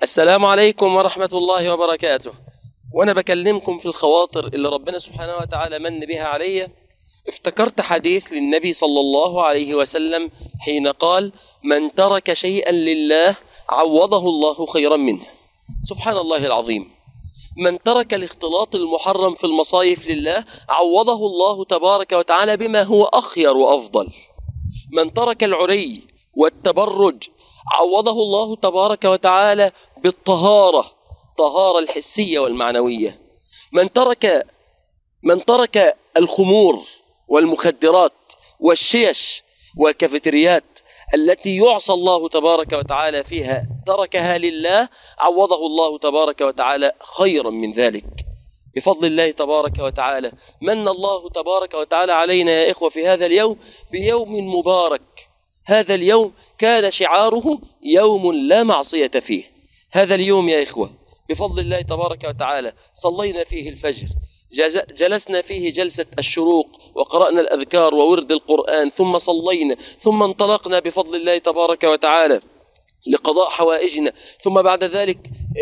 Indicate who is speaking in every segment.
Speaker 1: السلام عليكم ورحمة الله وبركاته وأنا بكلمكم في الخواطر اللي ربنا سبحانه وتعالى من بها علي افتكرت حديث للنبي صلى الله عليه وسلم حين قال من ترك شيئا لله عوضه الله خيرا منه سبحان الله العظيم من ترك الاختلاط المحرم في المصايف لله عوضه الله تبارك وتعالى بما هو أخير وأفضل من ترك العري والتبرج عوضه الله تبارك وتعالى بالطهارة الطهارة الحسية والمعنوية من ترك من ترك الخمور والمخدرات والشيش والكافيتريات التي يعصى الله تبارك وتعالى فيها تركها لله عوضه الله تبارك وتعالى خيرا من ذلك بفضل الله تبارك وتعالى من الله تبارك وتعالى علينا يا إخوة في هذا اليوم بيوم مبارك هذا اليوم كان شعاره يوم لا معصية فيه هذا اليوم يا إخوة بفضل الله تبارك وتعالى صلينا فيه الفجر جز- جلسنا فيه جلسة الشروق وقرأنا الأذكار وورد القرآن ثم صلينا ثم انطلقنا بفضل الله تبارك وتعالى لقضاء حوائجنا ثم بعد ذلك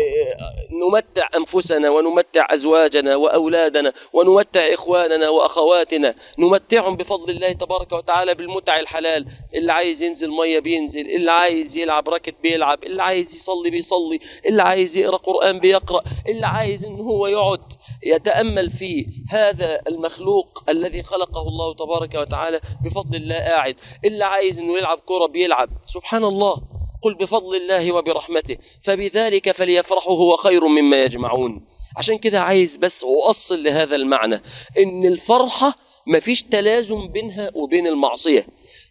Speaker 1: آه، نمتع أنفسنا ونمتع أزواجنا وأولادنا ونمتع إخواننا وأخواتنا نمتعهم بفضل الله تبارك وتعالى بالمتع الحلال اللي عايز ينزل مية بينزل اللي عايز يلعب راكت بيلعب اللي عايز يصلي بيصلي اللي عايز يقرأ قرآن بيقرأ اللي عايز إن هو يقعد يتأمل في هذا المخلوق الذي خلقه الله تبارك وتعالى بفضل الله قاعد اللي عايز إنه يلعب كرة بيلعب سبحان الله قل بفضل الله وبرحمته فبذلك فليفرحوا هو خير مما يجمعون عشان كده عايز بس أؤصل لهذا المعنى إن الفرحة مفيش تلازم بينها وبين المعصية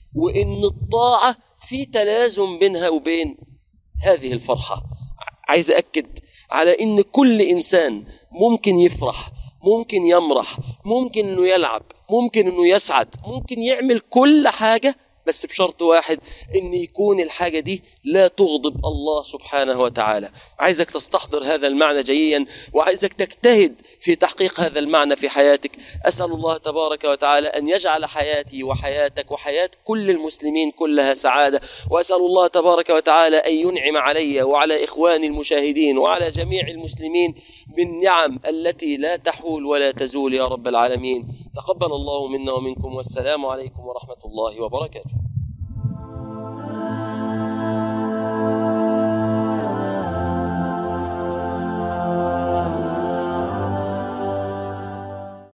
Speaker 1: وإن الطاعة في تلازم بينها وبين هذه الفرحة عايز أكد على إن كل إنسان ممكن يفرح ممكن يمرح ممكن إنه يلعب ممكن إنه يسعد ممكن يعمل كل حاجة بس بشرط واحد ان يكون الحاجه دي لا تغضب الله سبحانه وتعالى عايزك تستحضر هذا المعنى جيدا وعايزك تجتهد في تحقيق هذا المعنى في حياتك اسال الله تبارك وتعالى ان يجعل حياتي وحياتك وحياه كل المسلمين كلها سعاده واسال الله تبارك وتعالى ان ينعم علي وعلى اخواني المشاهدين وعلى جميع المسلمين بالنعم التي لا تحول ولا تزول يا رب العالمين تقبل الله منا ومنكم والسلام عليكم ورحمه الله وبركاته